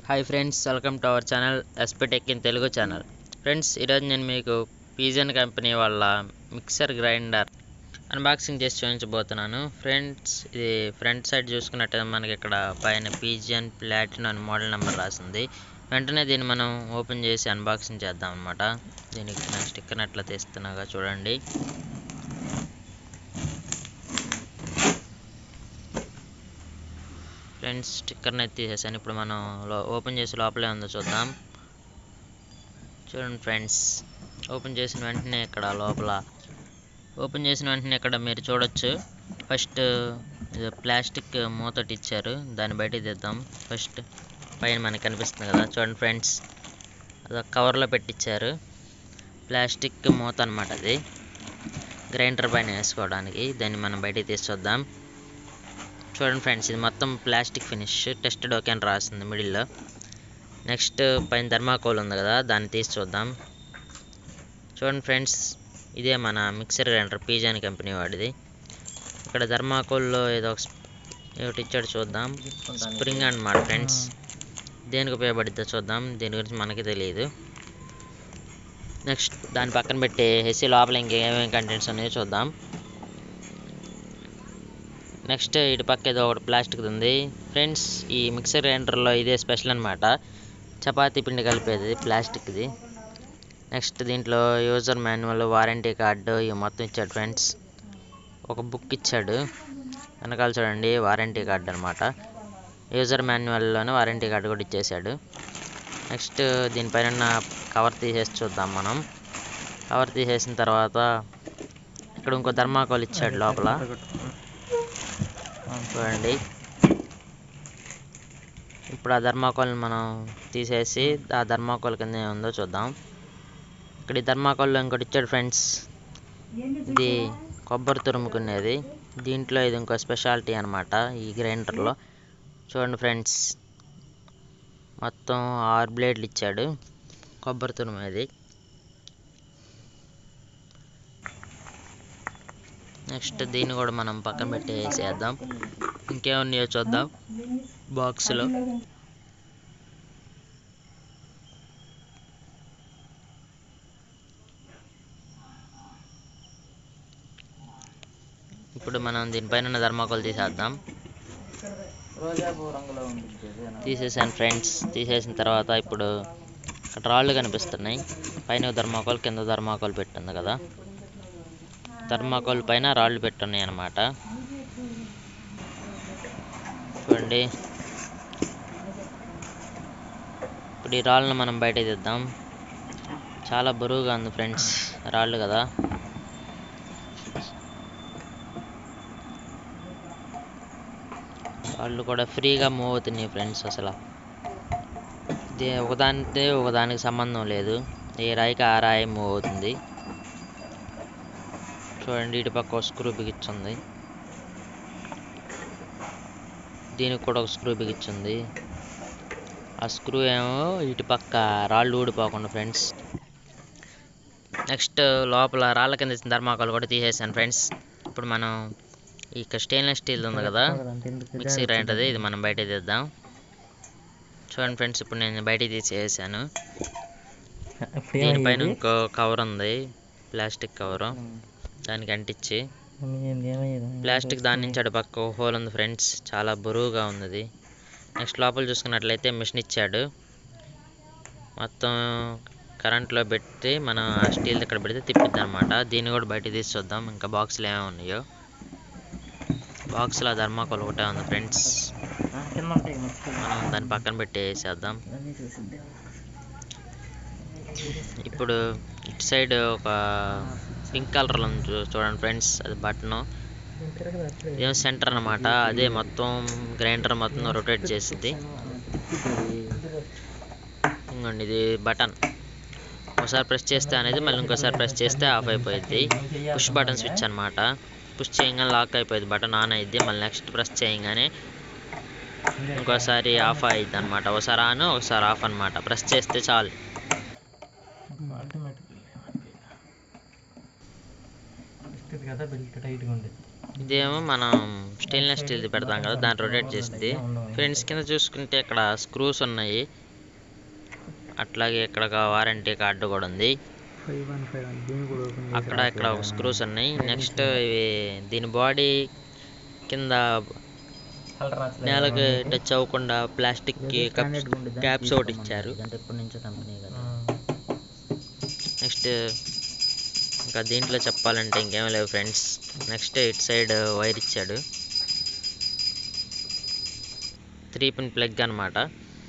Hi friends welcome to our channel SP Tech in Telugu channel friends ఈరోజు నేను మీకు Pigeon company వాళ్ళ మిక్సర్ గ్రైండర్ అన్బాక్సింగ్ చేసి చూపించబోతున్నాను ఫ్రెండ్స్ ఇది ఫ్రంట్ సైడ్ చూసుకున్నట్టు మనకి ఇక్కడ పైన పీజియన్ ప్లాటినం అని మోడల్ నెంబర్ రాసింది వెంటనే దీన్ని మనం ఓపెన్ చేసి అన్బాక్సింగ్ చేద్దాం అనమాట దీనికి నేను స్టిక్కర్ అట్లా తీస్తున్నాగా చూడండి ఫ్రెండ్స్ స్టిక్కర్ని అయితే తీసేసాను ఇప్పుడు మనం లో- ఓపెన్ చేసి లోపలే ఉందో చూద్దాం చూడండి ఫ్రెండ్స్ ఓపెన్ చేసిన వెంటనే ఇక్కడ లోపల ఓపెన్ చేసిన వెంటనే ఇక్కడ మీరు చూడొచ్చు ఫస్ట్ ఇది ప్లాస్టిక్ మూతటి ఇచ్చారు దాన్ని బయట తీద్దాం ఫస్ట్ పైన మనకి కనిపిస్తుంది కదా చూడండి ఫ్రెండ్స్ అది కవర్లో పెట్టించారు ప్లాస్టిక్ మూత అనమాట అది గ్రైండర్ పైన వేసుకోవడానికి దాన్ని మనం బయటికి తీసి చూద్దాం చూడండి ఫ్రెండ్స్ ఇది మొత్తం ప్లాస్టిక్ ఫినిష్ టెస్టెడ్ ఓకే అని రాస్తుంది మిడిల్లో నెక్స్ట్ పైన థర్మాకోల్ ఉంది కదా దాన్ని తీసి చూద్దాం చూడండి ఫ్రెండ్స్ ఇదే మన మిక్సర్ గ్రైండర్ పీజాన్ కంపెనీ వాడిది ఇక్కడ థర్మాకోల్లో ఏదో ఒక స్ప్- ఏమిటి ఇచ్చాడు చూద్దాం స్ప్రింగ్ అన్నమాట ఫ్రెండ్స్ దేనికి ఉపయోగపడిద్దో చూద్దాం దీని గురించి మనకి తెలియదు నెక్స్ట్ దాని పక్కన పెట్టేసి లోపల ఇంకేమేమి కంటెంట్స్ ఉన్నాయో చూద్దాం నెక్స్ట్ ఇటు పక్క ఏదో ఒకటి ప్లాస్టిక్ ఉంది ఫ్రెండ్స్ ఈ మిక్సర్ గ్రైండర్లో ఇదే స్పెషల్ అనమాట చపాతీ పిండి కలిపేది ప్లాస్టిక్ది నెక్స్ట్ దీంట్లో యూజర్ మాన్యువల్ వారంటీ కార్డు ఇవి మొత్తం ఇచ్చాడు ఫ్రెండ్స్ ఒక బుక్ ఇచ్చాడు వెనకాల చూడండి వారంటీ కార్డు అనమాట యూజర్ మాన్యువల్లోనే వారంటీ కార్డు కూడా ఇచ్చేసాడు నెక్స్ట్ దీనిపైన ఉన్న కవర్ తీసేసి చూద్దాం మనం కవర్ తీసేసిన తర్వాత ఇక్కడ ఇంకో థర్మాకోల్ ఇచ్చాడు లోపల చూడండి ఇప్పుడు ఆ ధర్మాకోల్ని మనం తీసేసి ఆ ధర్మాకోల్ కింద ఏముందో చూద్దాం ఇక్కడ ఈ ధర్మాకోల్లో ఇంకోటి ఇచ్చాడు ఫ్రెండ్స్ ఇది కొబ్బరి తురుముకునేది దీంట్లో ఇది ఇంకో స్పెషాలిటీ అనమాట ఈ గ్రైండర్లో చూడండి ఫ్రెండ్స్ మొత్తం ఆరు బ్లేడ్లు ఇచ్చాడు కొబ్బరి తురుమేది నెక్స్ట్ దీన్ని కూడా మనం పక్కన పెట్టేసేద్దాం ఇంకేమున్నాయో చూద్దాం బాక్స్లో ఇప్పుడు మనం దీనిపైన ఉన్న ధర్మాకోల్ తీసేద్దాం రోజాపు రంగులో ఉంది తీసేసాను ఫ్రెండ్స్ తీసేసిన తర్వాత ఇప్పుడు ఇక్కడ రాళ్ళు కనిపిస్తున్నాయి పైన ధర్మాకోల్ కింద ధర్మాకోల్ పెట్టింది కదా ధర్మాకోల్ పైన రాళ్ళు పెట్టున్నాయి అన్నమాట చూడండి ఇప్పుడు ఈ రాళ్ళను మనం బయట తీద్దాం చాలా బరువుగా ఉంది ఫ్రెండ్స్ రాళ్ళు కదా రాళ్ళు కూడా ఫ్రీగా మూవ్ అవుతున్నాయి ఫ్రెండ్స్ అసలు ఇది ఒకదానితో ఒకదానికి సంబంధం లేదు ఏ రాయికి ఆ రాయి మూవ్ అవుతుంది చూడండి ఇటు పక్క ఒక స్క్రూ బిగించుంది దీనికి కూడా ఒక స్క్రూ బిగించుంది ఆ స్క్రూ ఏమో ఇటు పక్క రాళ్ళు ఊడిపోకుండా ఫ్రెండ్స్ నెక్స్ట్ లోపల రాళ్ళ కింద ఇచ్చిన ధర్మాకాలు కూడా తీసేసాను ఫ్రెండ్స్ ఇప్పుడు మనం ఇక్కడ స్టెయిన్లెస్ స్టీల్ ఉంది కదా మిక్సీ గ్రైండర్ది ఇది మనం బయట తీద్దాం చూడండి ఫ్రెండ్స్ ఇప్పుడు నేను బయట తీసేసాను దీనిపైన ఇంకో కవర్ ఉంది ప్లాస్టిక్ కవరు దానికి అంటించి ప్లాస్టిక్ దాని నుంచి అటు పక్క హోల్ ఉంది ఫ్రెండ్స్ చాలా బరువుగా ఉంది అది నెక్స్ట్ లోపల చూసుకున్నట్లయితే మిషన్ ఇచ్చాడు మొత్తం కరెంట్లో పెట్టి మనం ఆ స్టీల్ ఇక్కడ పెడితే తిప్పిద్ది అనమాట దీన్ని కూడా బయట తీసి చూద్దాం ఇంకా బాక్స్లో ఏమేమి ఉన్నాయో బాక్స్లో ధర్మాకోల్ ఒకటే ఉంది ఫ్రెండ్స్ కింద ఉంటాయి మనం దాన్ని పక్కన పెట్టేసేద్దాం ఇప్పుడు ఇటు సైడ్ ఒక పింక్ కలర్ ఉంది చూ- చూడండి ఫ్రెండ్స్ అది బటన్ ఇదేమో సెంటర్ అన్నమాట అదే మొత్తం గ్రైండర్ మొత్తం రొటేట్ చేసింది ఇంకోండి ఇది బటన్ ఒకసారి ప్రెస్ చేస్తే అనేది మళ్ళీ ఇంకోసారి ప్రెస్ చేస్తే ఆఫ్ అయిపోయింది పుష్ బటన్ స్విచ్ అన్నమాట పుష్ చేయగానే లాక్ అయిపోయింది బటన్ ఆన్ అయింది మళ్ళీ నెక్స్ట్ ప్రెస్ చేయగానే ఇంకోసారి ఆఫ్ అయ్యిద్ది అనమాట ఒకసారి ఆన్ ఒకసారి ఆఫ్ అన్నమాట ప్రెస్ చేస్తే చాలు ఇది కదా బెల్ట్ టైట్గా ఉంది ఇదేమో మనం స్టెయిన్లెస్ స్టీల్ది పెడతాం కదా దాన్ని రొటేట్ చేస్తుంది ఫ్రెండ్స్ కింద చూసుకుంటే ఇక్కడ స్క్రూస్ ఉన్నాయి అట్లాగే ఇక్కడ ఒక వారంటీ కార్డు కూడా ఉంది ఫైవ్ వన్ ఫైవ్ వన్ దీన్ని కూడా ఓపెన్ అక్కడ ఇక్కడ ఒక స్క్రూస్ ఉన్నాయి నెక్స్ట్ ఇవి దీని బాడీ కింద నేలకు టచ్ అవ్వకుండా ప్లాస్టిక్ కి క్యాప్స్ ఒకటి ఇచ్చారు ఎప్పటి నుంచో కంపెనీ కదా నెక్స్ట్ ఇంకా దీంట్లో చెప్పాలంటే ఇంకేం లేవు ఫ్రెండ్స్ నెక్స్ట్ ఇటు సైడ్ వైర్ ఇచ్చాడు త్రీ పిన్ ప్లగ్ అనమాట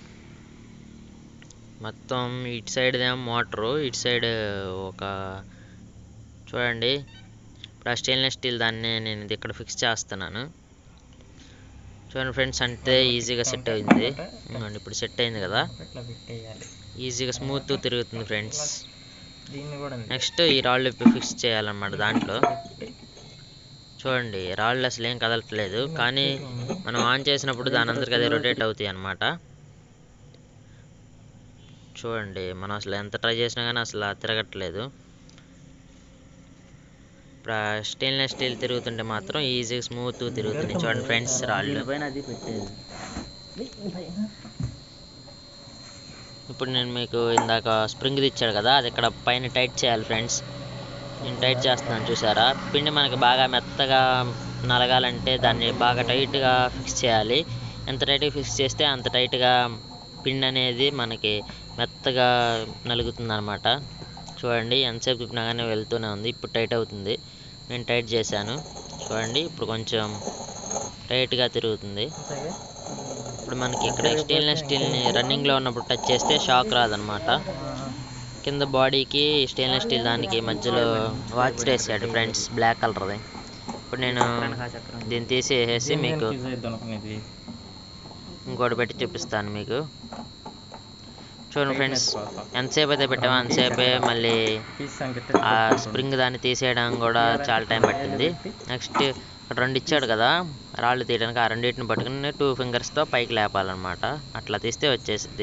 మొత్తం ఇటు సైడ్ ఏమో మోటరు ఇటు సైడ్ ఒక చూడండి ఇప్పుడు ఆ స్టెయిన్లెస్ స్టీల్ దాన్ని నేను ఇది ఇక్కడ ఫిక్స్ చేస్తున్నాను చూడండి ఫ్రెండ్స్ అంటే ఈజీగా సెట్ అయింది ఇదిగోండి ఇప్పుడు సెట్ అయింది కదా ఇట్లా పెట్టేయాలి ఈజీగా స్మూత్ తిరుగుతుంది ఫ్రెండ్స్ దీన్ని కూడా ఉంది. నెక్స్ట్ ఈ రాళ్ళు ఫిక్స్ చేయాలన్నమాట దాంట్లో చూడండి రాళ్ళు అసలు ఏం కదలట్లేదు కానీ మనం ఆన్ చేసినప్పుడు దాని అందరికి అదే రొటేట్ అవుతాయి అన్నమాట చూడండి మనం అసలు ఎంత ట్రై చేసినా కానీ అసలు అది తిరగట్లేదు ఇప్పుడు స్టెయిన్లెస్ స్టీల్ తిరుగుతుంటే మాత్రం ఈజీగా స్మూత్ తిరుగుతుంది చూడండి ఫ్రెండ్స్ రాళ్ళు దీనిపైన అది పెట్టేది ఇప్పుడు నేను మీకు ఇందాక స్ప్రింగ్ ఇచ్చాడు కదా అది ఇక్కడ పైన టైట్ చేయాలి ఫ్రెండ్స్ నేను టైట్ చేస్తున్నాను చూసారా పిండి మనకి బాగా మెత్తగా నలగాలంటే దాన్ని బాగా టైట్గా ఫిక్స్ చేయాలి ఎంత టైట్గా ఫిక్స్ చేస్తే అంత టైట్గా పిండి అనేది మనకి మెత్తగా నలుగుతుంది అనమాట చూడండి ఎంతసేపు తిప్పినా కానీ వెళ్తూనే ఉంది ఇప్పుడు టైట్ అవుతుంది నేను టైట్ చేశాను చూడండి ఇప్పుడు కొంచెం టైట్గా తిరుగుతుంది అంతేగా? ఇప్పుడు మనకి ఇక్కడ స్టెయిన్లెస్ స్టీల్ని రన్నింగ్లో ఉన్నప్పుడు టచ్ చేస్తే షాక్ రాదనమాట కింద బాడీకి స్టెయిన్లెస్ స్టీల్ దానికి మధ్యలో వాచ్ వేసాడు ఫ్రెండ్స్ బ్లాక్ కలర్ది ఇప్పుడు నేను దీన్ని తీసేసి మీకు యూజ్ అవుతుంది అనుకునేది ఇంకోటి పెట్టి చూపిస్తాను మీకు చూడండి ఫ్రెండ్స్ ఎంతసేపు అయితే పెట్టామో అంతసేపే మళ్ళీ పీస్ సంఖ్య ఆ స్ప్రింగ్ దాన్ని తీసేయడం కూడా చాలా టైం పట్టింది నెక్స్ట్ రెండు ఇచ్చాడు కదా రాళ్ళు తీయడానికి ఆ రెండింటిని పట్టుకుని టూ ఫింగర్స్తో పైకి లేపాలన్నమాట అట్లా తీస్తే వచ్చేసిద్ది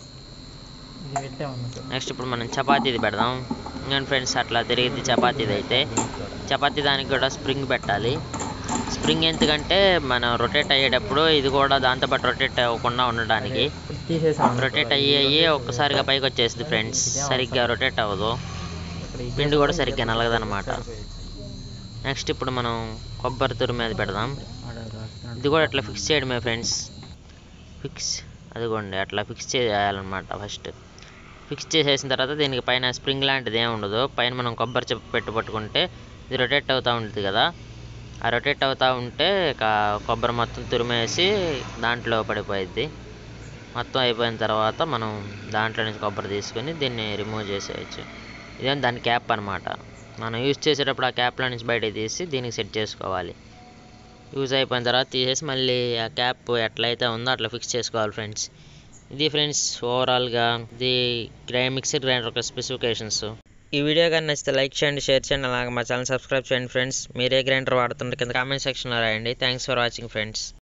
ఇది పెట్టామన్నట్టు నెక్స్ట్ ఇప్పుడు మనం చపాతీది పెడదాం ఇంకండి ఫ్రెండ్స్ అట్లా తిరిగిద్ది చపాతీది అయితే చపాతీ దానికి కూడా స్ప్రింగ్ పెట్టాలి స్ప్రింగ్ ఎందుకంటే మనం రొటేట్ అయ్యేటప్పుడు ఇది కూడా దాంతోపాటు రొటేట్ అవ్వకుండా ఉండడానికి తీసేసాం రొటేట్ అయ్యి అయ్యి ఒక్కసారిగా పైకి వచ్చేసింది ఫ్రెండ్స్ సరిగ్గా రొటేట్ అవ్వదు పిండి కూడా సరిగ్గా నలగదన్నమాట నెక్స్ట్ ఇప్పుడు మనం కొబ్బరి తురు మీద పెడదాం ఇది కూడా అట్లా ఫిక్స్ చేయడమే ఫ్రెండ్స్ ఫిక్స్ అదిగోండి అట్లా ఫిక్స్ చేయాలన్నమాట ఫస్ట్ ఫిక్స్ చేసేసిన తర్వాత దీనికి పైన స్ప్రింగ్ లాంటిది ఏమి ఉండదు పైన మనం కొబ్బరి చెప్పు పెట్టి పట్టుకుంటే ఇది రొటేట్ అవుతూ ఉంటుంది కదా ఆ రొటేట్ అవుతూ ఉంటే ఇక కొబ్బరి మొత్తం తురిమేసి దాంట్లో పడిపోయిద్ది మొత్తం అయిపోయిన తర్వాత మనం దాంట్లో నుంచి కొబ్బరి తీసుకొని దీన్ని రిమూవ్ చేసేయచ్చు ఇదేం దాని క్యాప్ అనమాట మనం యూజ్ చేసేటప్పుడు ఆ క్యాప్లో నుంచి బయటకు తీసి దీనికి సెట్ చేసుకోవాలి యూజ్ అయిపోయిన తర్వాత తీసేసి మళ్ళీ ఆ క్యాప్ ఎట్లయితే ఉందో అట్లా ఫిక్స్ చేసుకోవాలి ఫ్రెండ్స్ ఇది ఫ్రెండ్స్ ఓవరాల్గా ఇది గ్రై మిక్సర్ గ్రైండర్ యొక్క స్పెసిఫికేషన్స్ ఈ వీడియో కానీ నచ్చితే లైక్ చేయండి షేర్ చేయండి అలాగే మా ఛానల్ సబ్స్క్రైబ్ చేయండి ఫ్రెండ్స్ మీరే గ్రైండర్ వాడుతుంటే కింద కామెంట్ సెక్షన్లో రాయండి థ్యాంక్స్ ఫర్ వాచింగ్ ఫ్రెండ్స్